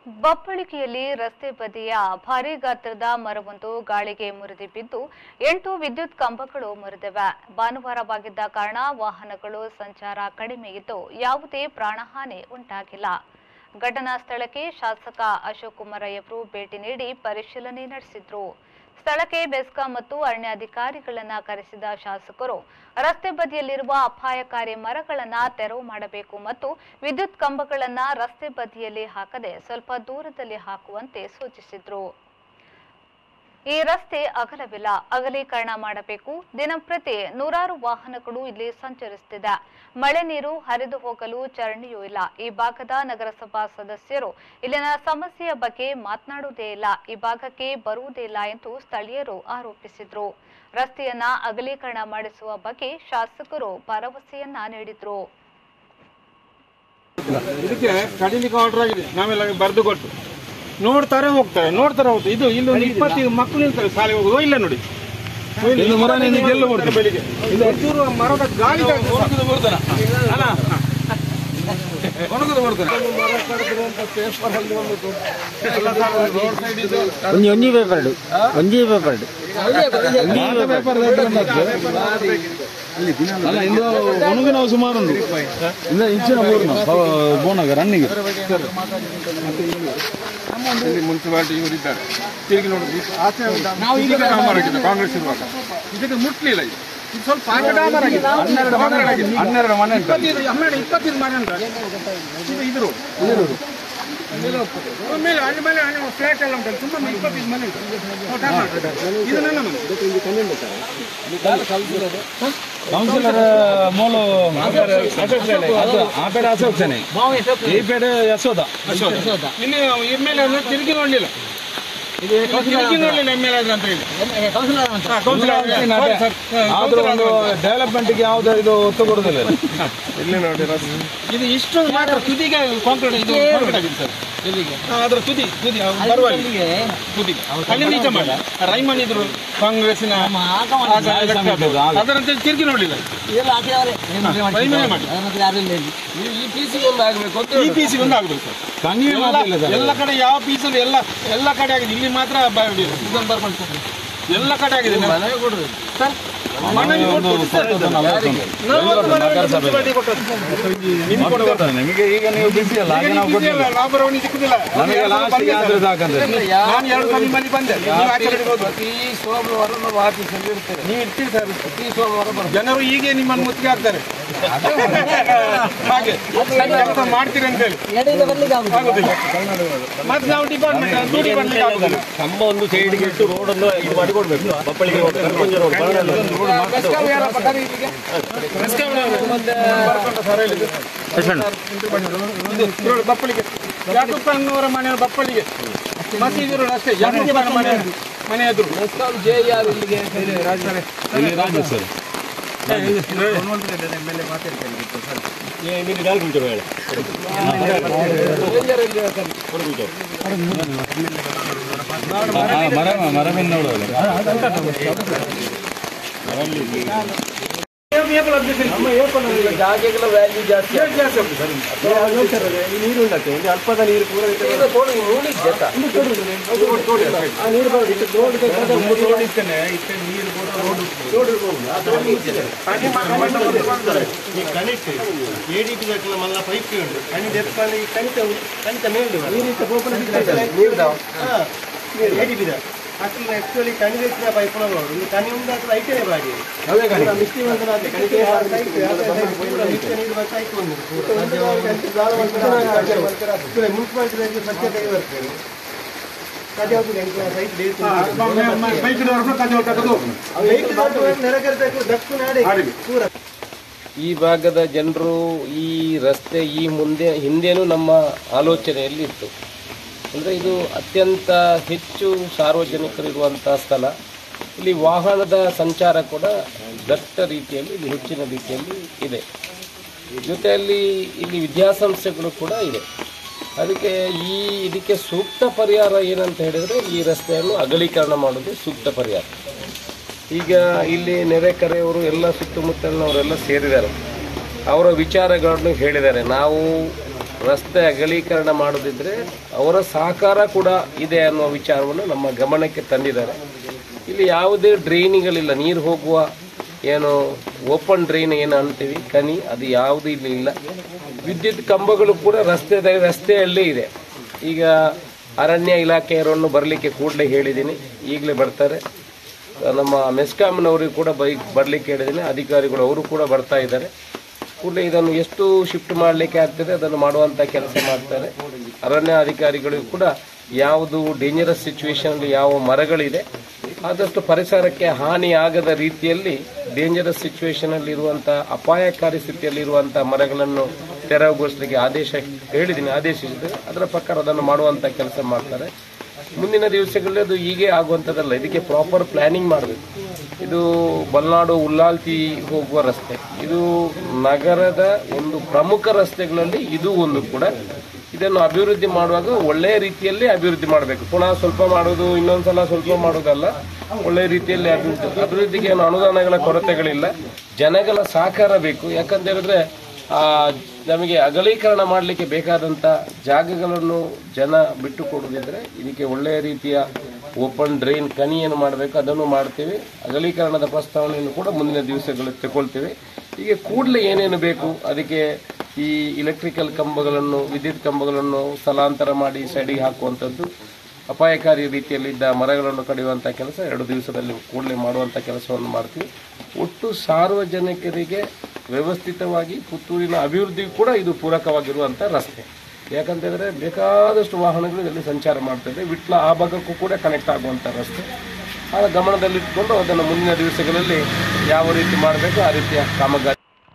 ಬಪ್ಪಳಿಕೆಯಲ್ಲಿ ರಸ್ತೆ ಬದಿಯ ಭಾರೀ ಗಾತ್ರದ ಮರವೊಂದು ಗಾಳಿಗೆ ಮುರಿದು ಬಿದ್ದು ಎಂಟು ವಿದ್ಯುತ್ ಕಂಬಗಳು ಮುರಿದಿವೆ ಭಾನುವಾರವಾಗಿದ್ದ ಕಾರಣ ವಾಹನಗಳು ಸಂಚಾರ ಕಡಿಮೆ ಇದ್ದು ಯಾವುದೇ ಪ್ರಾಣಹಾನಿ ಉಂಟಾಗಿಲ್ಲ ಘಟನಾ ಸ್ಥಳಕ್ಕೆ ಶಾಸಕ ಅಶೋಕ್ ಕುಮಾರಯ್ಯವರು ಭೇಟಿ ನೀಡಿ ಪರಿಶೀಲನೆ ನಡೆಸಿದ್ರು ಸ್ಥಳಕ್ಕೆ ಬೆಸ್ಕಾಂ ಮತ್ತು ಅರಣ್ಯಾಧಿಕಾರಿಗಳನ್ನ ಕರೆಸಿದ ಶಾಸಕರು ರಸ್ತೆ ಬದಿಯಲ್ಲಿರುವ ಅಪಾಯಕಾರಿ ಮರಗಳನ್ನ ತೆರವು ಮಾಡಬೇಕು ಮತ್ತು ವಿದ್ಯುತ್ ಕಂಬಗಳನ್ನ ರಸ್ತೆ ಬದಿಯಲ್ಲಿ ಹಾಕದೆ ಸ್ವಲ್ಪ ದೂರದಲ್ಲಿ ಹಾಕುವಂತೆ ಸೂಚಿಸಿದ್ರು ಈ ರಸ್ತೆ ಅಗಲವಿಲ್ಲ ಅಗಲೀಕರಣ ಮಾಡಬೇಕು ದಿನಂಪ್ರತಿ ನೂರಾರು ವಾಹನಗಳು ಇಲ್ಲಿ ಸಂಚರಿಸುತ್ತಿದೆ ಮಳೆ ನೀರು ಹರಿದು ಹೋಗಲು ಚರಂಡಿಯೂ ಇಲ್ಲ ಈ ಭಾಗದ ನಗರಸಭಾ ಸದಸ್ಯರು ಇಲ್ಲಿನ ಸಮಸ್ಯೆಯ ಬಗ್ಗೆ ಮಾತನಾಡುವುದೇ ಇಲ್ಲ ಈ ಭಾಗಕ್ಕೆ ಬರುವುದೇ ಇಲ್ಲ ಎಂದು ಸ್ಥಳೀಯರು ಆರೋಪಿಸಿದ್ರು ರಸ್ತೆಯನ್ನ ಅಗಲೀಕರಣ ಮಾಡಿಸುವ ಬಗ್ಗೆ ಶಾಸಕರು ಭರವಸೆಯನ್ನ ನೀಡಿದ್ರು ಇದಕ್ಕೆ ಕಡಿಲಿಕ್ಕೆ ಆರ್ಡರ್ ಆಗಿದೆ ನಾವೆಲ್ಲ ಬರೆದು ಕೊಟ್ಟು ನೋಡ್ತಾರೆ ಹೋಗ್ತಾರೆ ನೋಡ್ತಾರೆ ಹೋಗ್ತಾರೆ ಇದು ಇಲ್ಲೊಂದು ಇಪ್ಪತ್ತು ಮಕ್ಕಳು ನಿಲ್ತಾರೆ ಶಾಲೆಗೆ ಹೋಗುದು ಇಲ್ಲ ನೋಡಿ ಇದು ಮರ ನಿನ್ಗೆ ಎಲ್ಲ ಕೊಡ್ತೀನಿ. ಬೆಳಿಗ್ಗೆ ಇದು ಒಂಚೂರು ಮರದ ಗಾಳಿ ಒಣಗುದು ಬರ್ತಾನ ಅಲ್ಲ ಒಣಗುದು ಬರ್ತಾನೆ ಒಂಜಿ ಒಂಜಿ ಪೇಪರ್ ಒಂಜಿ ಪೇಪರ್ ಅಲ್ಲ ಇಂದು ಒಣಗಿನ ಸುಮಾರು ಉಂಟು ಇಂದ ಇಂಚಿನ ಬೋರ್ನ ಬೋನಾಗ ರನ್ನಿಗೆ ಮುನ್ಸಿಪಾಲಿಟಿ ಇವರು ಇದ್ದಾರೆ ತಿರುಗಿ ನೋಡಿ ಆಚೆ ನಾವು ಈಗ ಡಾಮರ್ ಆಗಿದೆ ಕಾಂಗ್ರೆಸ್ ಇರುವಾಗ ಇದಕ್ಕೆ ಮುಟ್ಲಿಲ್ಲ ಇದು ಇದು ಸ್ವಲ್ಪ ಆಚೆ ಡಾಮರ್ ಆಗಿದೆ ಹನ್ನೆರಡು ಮನೆ ಆಗಿದೆ ಹನ್ನೆರಡು ಮನೆ ಉಂಟು ಇಪ್ಪತ್ತೈದು ಹನ್ನೆರಡು ಇಪ್ಪತ್ತೈದು ಮನೆ ಉಂಟು ಇದು ಇದ್ರು ಮೇಲೆ ಅಲ್ಲಿ ಮೇಲೆ ಫ್ಲಾಟ್ ಎಲ್ಲ ಉಂಟು ತುಂಬ ಇಪ್ಪತ್ತೈದು ಮನೆ ಉಂಟು ಓ, ಡಾಮರ್. ಇದು ನನ್ನ ಮನೆ ಕೌನ್ಸಿಲರ್ ಮೂಲ ಅಶೋಕ್ ಸೇನೆ ಅದು ಆ ಪೇಡೆ ಅಶೋಕ್ ಸೇನೆ ಈ ಪೇಡೆ ಯಶೋದ ಇಲ್ಲಿ ಎಮ್ ಎಲ್ ಎ ತಿರುಗಿ ನೋಡ್ಲಿಲ್ಲ ತಿರುಗಿ ನೋಡ್ಲಿಲ್ಲ ಎಮ್ ಎಲ್ ಎ ಅಂತ ಹೇಳಿ ಹಾ, ಕೌನ್ಸಿಲರ್ ಆದ್ರೂ ಒಂದು ಡೆವಲಪ್ಮೆಂಟ್ಗೆ ಯಾವ್ದು ಇದು ಒತ್ತು ಕೊಡುದಿಲ್ಲ ಇದು. ಇಲ್ಲಿ ನೋಡಿ ಇದು ಇಷ್ಟು ಮಾತ್ರ ತುದಿಗೆ ಕಾಂಕ್ರೀಟ್ ಇದು ಕಾಂಕ್ರೀಟ್ ಆಗಿದೆ ಸರ್ ಹಾ, ಅದರ ತುದಿ ತುದಿ ಅವ್ರು ಬರುವಾಗ ತುದಿ ಅಲ್ಲಿಂದ ಈಚೆ ಮಾಡಿ ರೈಮನ್ ಇದ್ರು ಕಾಂಗ್ರೆಸ್ಸಿನ ಆಗ ಇದಕ್ಕೆ ಅದು. ಅದರಂತೆ ತಿರುಗಿ ನೋಡ್ಲಿಲ್ಲ ರೈಮನೆ ಮಾಡಿ ಈ ಪಿ ಸಿ ಒಂದು ಆಗ್ಬೇಕು ಸರ್ ಕಣ್ಣಿಗೆ ಮಾತಿಲ್ಲ ಸರ್ ಎಲ್ಲ ಕಡೆ ಯಾವ ಪೀಸಲ್ಲಿ ಎಲ್ಲ ಎಲ್ಲ ಕಡೆ ಆಗಿದೆ ಇಲ್ಲಿ ಮಾತ್ರ ಬ- ಇದೊಂದು ಬರ್ಕೊಂಡು ಸರ್. ಎಲ್ಲ ಕಡೆ ಆಗಿದೆ ಸರ್ ಮನೆಗೆ ಒಂದು ಕೊಟ್ಟು ಸರ್. ಇಪ್ಪತ್ತು ನಲವತ್ತು ಉಂಟು. ನಾವು ಒಂದು ಮನೆ ನಗರಸಭೆ. ಮುನ್ಸಿಪಾಲಿಟಿ ಕೊಟ್ಟದ್ದು. ನಿಮ್ಗೆ ಕೊಡ್ತಾರೆ. ನಿಮಗೆ ಈಗ ನೀವು ಬಿಸಿ ಅಲ್ಲ ಹಾಗೆ ನಾವು ಕೊಟ್ಟಿಲ್ಲ ನಾವು ಬರೋವಣಿ ಸಿಕ್ಕುದಿಲ್ಲ ನನಗೆ ಲಾಸ್ಟಿಗೆ ಆದ್ರೆ ಸಾಕಂದ್ರೆ ನಾನು ಎರಡು ಸಲ ನಿಮ್ಮಲ್ಲಿ ಬಂದೆ ನೀವು ಆಚೆ ಕಡೆ ಹೋದ್ರು. ನೀವು ಇರ್ತೀರಿ ಸರ್ ಜನರು ಹೀಗೆ ನಿಮ್ಮನ್ನು ಮುತ್ತಿಗೆ ಹಾಕ್ತಾರೆ ಹಾಗೆ ಕೆಲಸ ಮಾಡ್ತೀರಿ ಅಂತ ಹೇಳಿ ಆಗುದಿಲ್ಲ ಮತ್ತೆ ನಾವು ಡಿಪಾರ್ಟ್ಮೆಂಟ್ ಟೂ ಡಿಪಾರ್ಟ್ಮೆಂಟ್ ಆಗುದಿಲ್ಲ ಕಂಬ ಒಂದು ಸೈಡ್ಗೆ ಇಟ್ಟು ರೋಡ್ ಅನ್ನು ಇದು ಮಾಡಿ ಕೊಡ್ಬೇಕು ಬಪ್ಪಳಿಗೆ road, ಕರ್ಕೊಂಜ road, ಬರಗಾಲ road. ಬೆಸ್ಕಾಂ ಯಾರಪ್ಪ ಖರೀದಿಗೆ? ಬೆಸ್ಕಾಂ ನವರು ಮತ್ತೆ ಬರ್ಕೊಂಡ ಸರ್ ಹೇಳಿದ್ದು. ಇದು ನೋಡಿ ಬಪ್ಪಳಿಗೆ ಯಾಕಪ್ಪನವರ ಮನೆ ಬಪ್ಪಳಿಗೆ ಮಸೀದಿ ರೋಡ್ ಅಷ್ಟೇ ಯಾಕಪ್ಪನ ಮನೆ ಮನೆ ಎದುರು ಇಲ್ಲಿ ರಾಜು ಸರ್ ಏ, ನಿಮಗೆ ಗಾಳಿ ಬಿಡ್ತಾರೆ ಹೇಳಿ. ಆ, ಮರ ಮರವಿನ ನೋಡುವಲ್ಲ ನೀರುಂಡಕ್ಕೆ ಒಂದು ಅಲ್ಪದ ನೀರು ಪೂರ ಈ ಕಣಿಟ್ ಎಡಿಪಿ ಬೇಕಲ್ಲ ಮಲ್ಲ ಪೈಪ್ ಉಂಟು ಕಣಿಟ್ ಎತ್ಕೊಂಡು ಈ ಕಣಿತ ಕಣಿತ ಮೇಲ್ದು ಎಡಿಪಿ ಅಷ್ಟು ಆಕ್ಚುಲಿ ಕಣಿ ಹೆಚ್ಚಿನ ಪೈಪ್ ನೋಡು ಇಲ್ಲಿ ಕಣಿ ಉಂಟು ಹತ್ರ ಐಟನೇ ಬಾಡಿ ಮಿಸ್ಟಿ ಬಂದ ಕಣಿಗೆ ಮಿಸ್ಟಿ ನೀರು ಬರ್ತಾ ಇತ್ತು ಮುನ್ಸಿಪಾಲಿಟಿ ಸ್ವಚ್ಛತೆಗೆ ಬರ್ತೇವೆ ಕದಿಯಾವುದು ಸೈಟ್ ಬೇಕು ಬೈಕ್ನವ್ರನ್ನು ಕದಿಯೋರು ಕದ್ದು ನೆರಕರ್ಬೇಕು ದಕ್ಷಿಣ ನಾಡಿ ಪೂರ ಈ ಭಾಗದ ಜನರು ಈ ರಸ್ತೆ ಈ ಮುಂದೆ ಹಿಂದೆನೂ ನಮ್ಮ ಆಲೋಚನೆಯಲ್ಲಿ ಇತ್ತು ಅಂದರೆ ಇದು ಅತ್ಯಂತ ಹೆಚ್ಚು ಸಾರ್ವಜನಿಕರಿರುವಂಥ ಸ್ಥಳ ಇಲ್ಲಿ ವಾಹನದ ಸಂಚಾರ ಕೂಡ ದಟ್ಟ ರೀತಿಯಲ್ಲಿ ಇಲ್ಲಿ ಹೆಚ್ಚಿನ ರೀತಿಯಲ್ಲಿ ಇದೆ ಜೊತೆಯಲ್ಲಿ ಇಲ್ಲಿ ವಿದ್ಯಾಸಂಸ್ಥೆಗಳು ಕೂಡ ಇದೆ ಅದಕ್ಕೆ ಈ ಇದಕ್ಕೆ ಸೂಕ್ತ ಪರಿಹಾರ ಏನಂತ ಹೇಳಿದರೆ ಈ ರಸ್ತೆಯನ್ನು ಅಗಲೀಕರಣ ಮಾಡೋದು ಸೂಕ್ತ ಪರಿಹಾರ ಈಗ ಇಲ್ಲಿ ನೆರೆಕರೆಯವರು ಎಲ್ಲ ಸುತ್ತಮುತ್ತಲಿನವರೆಲ್ಲ ಸೇರಿದ್ದಾರೆ ಅವರ ವಿಚಾರಗಳನ್ನು ಹೇಳಿದ್ದಾರೆ ನಾವು ರಸ್ತೆ ಅಗಲೀಕರಣ ಮಾಡೋದಿದ್ರೆ ಅವರ ಸಹಕಾರ ಕೂಡ ಇದೆ ಅನ್ನುವ ವಿಚಾರವನ್ನು ನಮ್ಮ ಗಮನಕ್ಕೆ ತಂದಿದ್ದಾರೆ ಇಲ್ಲಿ ಯಾವುದೇ ಡ್ರೈನಿಗಳಿಲ್ಲ ನೀರು ಹೋಗುವ ಏನು ಓಪನ್ ಡ್ರೈನ್ ಏನು ಅಂತೀವಿ ಕನಿ ಅದು ಯಾವುದು ಇಲ್ಲಿ ಇಲ್ಲ ವಿದ್ಯುತ್ ಕಂಬಗಳು ಕೂಡ ರಸ್ತೆ ರಸ್ತೆಯಲ್ಲೇ ಇದೆ ಈಗ ಅರಣ್ಯ ಇಲಾಖೆಯವರನ್ನು ಬರಲಿಕ್ಕೆ ಕೂಡಲೇ ಹೇಳಿದ್ದೀನಿ ಈಗಲೇ ಬರ್ತಾರೆ ನಮ್ಮ ಮೆಸ್ಕಾಮ್ನವರಿಗೆ ಕೂಡ ಬೈ ಬರಲಿಕ್ಕೆ ಹೇಳಿದ್ದೀನಿ ಅಧಿಕಾರಿಗಳು ಅವರು ಕೂಡ ಬರ್ತಾ ಇದ್ದಾರೆ ಕೂಡಲೇ ಇದನ್ನು ಎಷ್ಟು ಶಿಫ್ಟ್ ಮಾಡಲಿಕ್ಕೆ ಆಗ್ತದೆ ಅದನ್ನು ಮಾಡುವಂಥ ಕೆಲಸ ಮಾಡ್ತಾರೆ ಅರಣ್ಯ ಅಧಿಕಾರಿಗಳಿಗೂ ಕೂಡ ಯಾವುದು ಡೇಂಜರಸ್ ಸಿಚುವೇಶನ್ ಯಾವ ಮರಗಳಿದೆ ಆದಷ್ಟು ಪರಿಸರಕ್ಕೆ ಹಾನಿ ಆಗದ ರೀತಿಯಲ್ಲಿ ಡೇಂಜರಸ್ ಸಿಚುವೇಶನ್ ಅಲ್ಲಿ ಇರುವಂತ ಅಪಾಯಕಾರಿ ಸ್ಥಿತಿಯಲ್ಲಿ ಇರುವಂತ ಮರಗಳನ್ನು ತೆರವುಗೊಳಿಸಲಿಕ್ಕೆ ಆದೇಶ ಹೇಳಿದ್ದೀನಿ ಆದೇಶಿಸಿದರೆ ಅದರ ಪ್ರಕಾರ ಅದನ್ನು ಮಾಡುವಂತ ಕೆಲಸ ಮಾಡ್ತಾರೆ ಮುಂದಿನ ದಿವಸಗಳಲ್ಲಿ ಅದು ಹೀಗೆ ಆಗುವಂಥದ್ದಲ್ಲ ಇದಕ್ಕೆ ಪ್ರಾಪರ್ ಪ್ಲಾನಿಂಗ್ ಮಾಡಬೇಕು ಇದು ಬಲ್ನಾಡು ಉಲ್ಲಾಲ್ತಿ ಹೋಗುವ ರಸ್ತೆ ಇದು ನಗರದ ಒಂದು ಪ್ರಮುಖ ರಸ್ತೆಗಳಲ್ಲಿ ಇದು ಒಂದು ಕೂಡ ಇದನ್ನು ಅಭಿವೃದ್ಧಿ ಮಾಡುವಾಗ ಒಳ್ಳೆಯ ರೀತಿಯಲ್ಲಿ ಅಭಿವೃದ್ಧಿ ಮಾಡಬೇಕು ಪುನಃ ಸ್ವಲ್ಪ ಮಾಡೋದು ಇನ್ನೊಂದ್ಸಲ ಸ್ವಲ್ಪ ಮಾಡೋದಲ್ಲ ಒಳ್ಳೆಯ ರೀತಿಯಲ್ಲಿ ಅಭಿವೃದ್ಧಿ ಅಭಿವೃದ್ಧಿಗೆ ಏನು ಅನುದಾನಗಳ ಕೊರತೆಗಳಿಲ್ಲ ಜನಗಳ ಸಹಕಾರ ಬೇಕು ಯಾಕಂತ ಹೇಳಿದ್ರೆ ಆ ನಮಗೆ ಅಗಲೀಕರಣ ಮಾಡಲಿಕ್ಕೆ ಬೇಕಾದಂಥ ಜಾಗಗಳನ್ನು ಜನ ಬಿಟ್ಟು ಕೊಡೋದಿದ್ರೆ ಇದಕ್ಕೆ ಒಳ್ಳೆಯ ರೀತಿಯ ಓಪನ್ ಡ್ರೈನ್ ಕನಿಯನ್ನು ಮಾಡಬೇಕು ಅದನ್ನು ಮಾಡ್ತೀವಿ ಅಗಲೀಕರಣದ ಪ್ರಸ್ತಾವನೆಯನ್ನು ಕೂಡ ಮುಂದಿನ ದಿವಸಗಳಲ್ಲಿ ತಗೊಳ್ತೇವೆ ಹೀಗೆ ಕೂಡಲೇ ಏನೇನು ಬೇಕು ಅದಕ್ಕೆ ಈ ಇಲೆಕ್ಟ್ರಿಕಲ್ ಕಂಬಗಳನ್ನು ವಿದ್ಯುತ್ ಕಂಬಗಳನ್ನು ಸ್ಥಳಾಂತರ ಮಾಡಿ ಸೈಡಿಗೆ ಹಾಕುವಂಥದ್ದು ಅಪಾಯಕಾರಿ ರೀತಿಯಲ್ಲಿದ್ದ ಮರಗಳನ್ನು ಕಡಿಯುವಂಥ ಕೆಲಸ ಎರಡು ದಿವಸದಲ್ಲಿ ಕೂಡಲೇ ಮಾಡುವಂಥ ಕೆಲಸವನ್ನು ಮಾಡ್ತೀವಿ ಒಟ್ಟು ಸಾರ್ವಜನಿಕರಿಗೆ ವ್ಯವಸ್ಥಿತವಾಗಿ ಪುತ್ತೂರಿನ ಅಭಿವೃದ್ಧಿಗೂ ಕೂಡ ಇದು ಪೂರಕವಾಗಿರುವಂಥ ರಸ್ತೆ ಯಾಕಂತಂದರೆ ಬೇಕಾದಷ್ಟು ವಾಹನಗಳು ಇದರಲ್ಲಿ ಸಂಚಾರ ಮಾಡ್ತದೆ ವಿಟ್ಲ ಆ ಭಾಗಕ್ಕೂ ಕೂಡ ಕನೆಕ್ಟ್ ಆಗುವಂಥ ರಸ್ತೆ ಆ ಗಮನದಲ್ಲಿಟ್ಕೊಂಡು ಅದನ್ನು ಮುಂದಿನ ದಿವಸಗಳಲ್ಲಿ ಯಾವ ರೀತಿ ಮಾಡಬೇಕು ಆ ರೀತಿಯ ಕಾಮಗಾರಿ